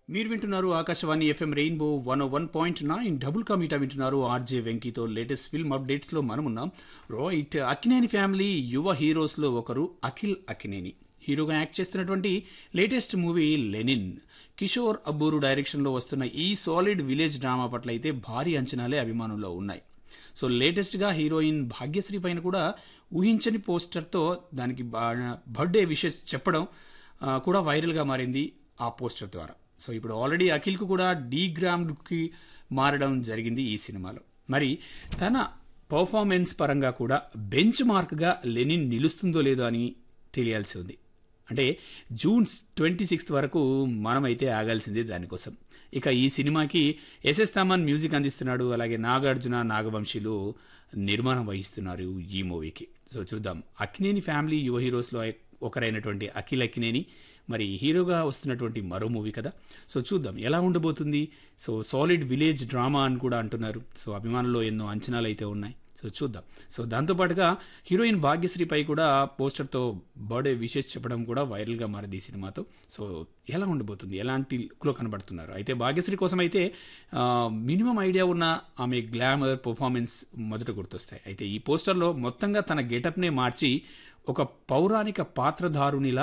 మీరు వింటున్నారు Akashvani FM rainbow one one point nine double కామీటా వింటున్నారు ఆర్జే వెంకీతో లేటెస్ట్ ఫిల్మ్ అప్డేట్స్లో మనం ఉన్నాం రైట్ అక్కినేని ఫ్యామిలీ యువ హీరోస్లో ఒకరు అఖిల్ అక్కినేని హీరోగా యాక్ట్ చేస్తున్నటువంటి లేటెస్ట్ మూవీ లెనిన్ కిషోర్ అబ్బూరు డైరెక్షన్లో వస్తున్న ఈ సాలిడ్ విలేజ్ డ్రామా పట్ల అయితే భారీ అంచనాలే అభిమానుల్లో ఉన్నాయి సో లేటెస్ట్గా హీరోయిన్ భాగ్యశ్రీ పైన కూడా ఊహించని పోస్టర్తో దానికి బర్త్డే విషెస్ చెప్పడం ఆ, కూడా వైరల్గా మారింది ఆ పోస్టర్ ద్వారా సో ఇప్పుడు ఆల్రెడీ అఖిల్కు కూడా డీ గ్రామ్కి మారడం జరిగింది ఈ సినిమాలో మరి తన పర్ఫార్మెన్స్ పరంగా కూడా బెంచ్ మార్క్గా లెనిన్ నిలుస్తుందో లేదో అని తెలియాల్సి ఉంది అంటే జూన్ ట్వంటీ సిక్స్త్ వరకు మనమైతే ఆగాల్సిందే దానికోసం ఇక ఈ సినిమాకి ఎస్ఎస్ తామన్ మ్యూజిక్ అందిస్తున్నాడు అలాగే నాగార్జున నాగవంశీలు నిర్మాణం వహిస్తున్నారు ఈ మూవీకి సో చూద్దాం అక్కినేని ఫ్యామిలీ యువ హీరోస్లో ఒకరైనటువంటి అఖిల్ అక్కినేని మరి హీరోగా వస్తున్నటువంటి మరో మూవీ కదా సో చూద్దాం ఎలా ఉండబోతుంది సో సాలిడ్ విలేజ్ డ్రామా అని కూడా అంటున్నారు సో అభిమానుల్లో ఎన్నో అంచనాలు అయితే ఉన్నాయి సో చూద్దాం సో దాంతోపాటుగా హీరోయిన్ భాగ్యశ్రీపై కూడా పోస్టర్తో బర్త్డే విషెస్ చెప్పడం కూడా వైరల్గా మారింది ఈ సినిమాతో సో ఎలా ఉండబోతుంది ఎలాంటి లుక్లో కనబడుతున్నారు అయితే భాగ్యశ్రీ కోసం అయితే మినిమం ఐడియా ఉన్న ఆమె గ్లామర్ పర్ఫార్మెన్స్ మొదట గుర్తొస్తాయి అయితే ఈ పోస్టర్లో మొత్తంగా తన గెటప్నే మార్చి ఒక పౌరాణిక పాత్రధారునిలా